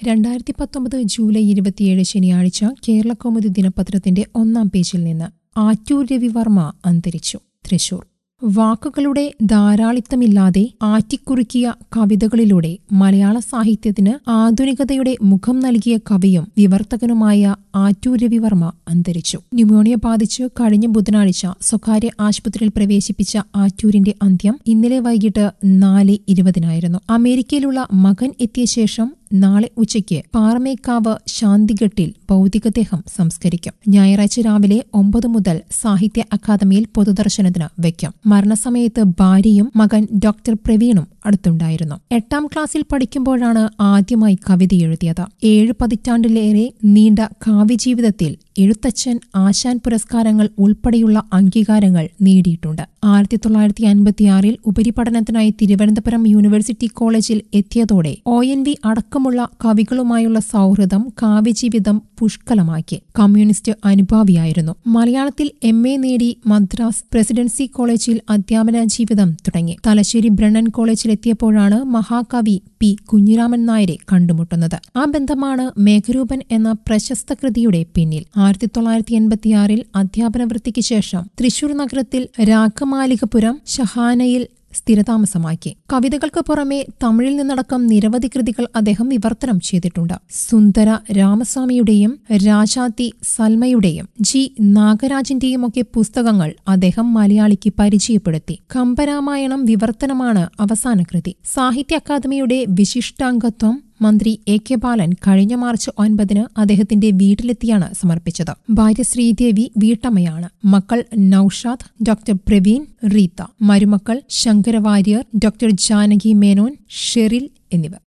രണ്ടായിരത്തി പത്തൊമ്പത് ജൂലൈ ഇരുപത്തിയേഴ് ശനിയാഴ്ച കേരളകൗമുദി ദിനപത്രത്തിന്റെ ഒന്നാം പേജിൽ നിന്ന് ആറ്റൂർ രവിവർമ്മ അന്തരിച്ചു തൃശൂർ വാക്കുകളുടെ ധാരാളിത്തമില്ലാതെ ആറ്റിക്കുറുക്കിയ കവിതകളിലൂടെ മലയാള സാഹിത്യത്തിന് ആധുനികതയുടെ മുഖം നൽകിയ കവിയും വിവർത്തകനുമായ ആറ്റൂർ രവിവർമ്മ അന്തരിച്ചു ന്യൂമോണിയ ബാധിച്ച് കഴിഞ്ഞ ബുധനാഴ്ച സ്വകാര്യ ആശുപത്രിയിൽ പ്രവേശിപ്പിച്ച ആറ്റൂരിന്റെ അന്ത്യം ഇന്നലെ വൈകിട്ട് നാല് ഇരുപതിനായിരുന്നു അമേരിക്കയിലുള്ള മകൻ എത്തിയ ശേഷം നാളെ ഉച്ചയ്ക്ക് പാറമേക്കാവ് ശാന്തിഘട്ടിൽ ഭൗതികദേഹം സംസ്കരിക്കും ഞായറാഴ്ച രാവിലെ ഒമ്പത് മുതൽ സാഹിത്യ അക്കാദമിയിൽ പൊതുദർശനത്തിന് വയ്ക്കും മരണസമയത്ത് ഭാര്യയും മകൻ ഡോക്ടർ പ്രവീണും അടുത്തുണ്ടായിരുന്നു എട്ടാം ക്ലാസ്സിൽ പഠിക്കുമ്പോഴാണ് ആദ്യമായി കവിത എഴുതിയത് ഏഴ് പതിറ്റാണ്ടിലേറെ നീണ്ട കാവ്യജീവിതത്തിൽ എഴുത്തച്ഛൻ ആശാൻ പുരസ്കാരങ്ങൾ ഉൾപ്പെടെയുള്ള അംഗീകാരങ്ങൾ നേടിയിട്ടുണ്ട് ആയിരത്തി തൊള്ളായിരത്തി അൻപത്തിയാറിൽ ഉപരിപഠനത്തിനായി തിരുവനന്തപുരം യൂണിവേഴ്സിറ്റി കോളേജിൽ എത്തിയതോടെ ഒ എൻ വി അടക്കമുള്ള കവികളുമായുള്ള സൗഹൃദം കാവ്യജീവിതം പുഷ്കലമാക്കി കമ്മ്യൂണിസ്റ്റ് അനുഭാവിയായിരുന്നു മലയാളത്തിൽ എം എ നേടി മദ്രാസ് പ്രസിഡൻസി കോളേജിൽ അധ്യാപന ജീവിതം തുടങ്ങി തലശ്ശേരി ബ്രണ്ണൻ കോളേജിലെത്തിയപ്പോഴാണ് മഹാകവി പി കുഞ്ഞിരാമൻ നായരെ കണ്ടുമുട്ടുന്നത് ആ ബന്ധമാണ് മേഘരൂപൻ എന്ന പ്രശസ്ത കൃതിയുടെ പിന്നിൽ ആയിരത്തി തൊള്ളായിരത്തി എൺപത്തിയാറിൽ അധ്യാപന വൃത്തിക്ക് ശേഷം തൃശൂർ നഗരത്തിൽ രാഗമാലികപുരം ഷഹാനയിൽ സ്ഥിരതാമസമാക്കി കവിതകൾക്ക് പുറമെ തമിഴിൽ നിന്നടക്കം നിരവധി കൃതികൾ അദ്ദേഹം വിവർത്തനം ചെയ്തിട്ടുണ്ട് സുന്ദര രാമസ്വാമിയുടെയും രാജാത്തി സൽമയുടെയും ജി നാഗരാജിന്റെയും ഒക്കെ പുസ്തകങ്ങൾ അദ്ദേഹം മലയാളിക്ക് പരിചയപ്പെടുത്തി കമ്പരാമായണം വിവർത്തനമാണ് അവസാന കൃതി സാഹിത്യ അക്കാദമിയുടെ വിശിഷ്ടാംഗത്വം മന്ത്രി എ കെ ബാലൻ കഴിഞ്ഞ മാർച്ച് ഒൻപതിന് അദ്ദേഹത്തിന്റെ വീട്ടിലെത്തിയാണ് സമർപ്പിച്ചത് ഭാര്യ ശ്രീദേവി വീട്ടമ്മയാണ് മക്കൾ നൌഷാദ് ഡോക്ടർ പ്രവീൺ റീത്ത മരുമക്കൾ ശങ്കരവാര്യർ ഡോക്ടർ ജാനകി മേനോൻ ഷെറിൽ എന്നിവർ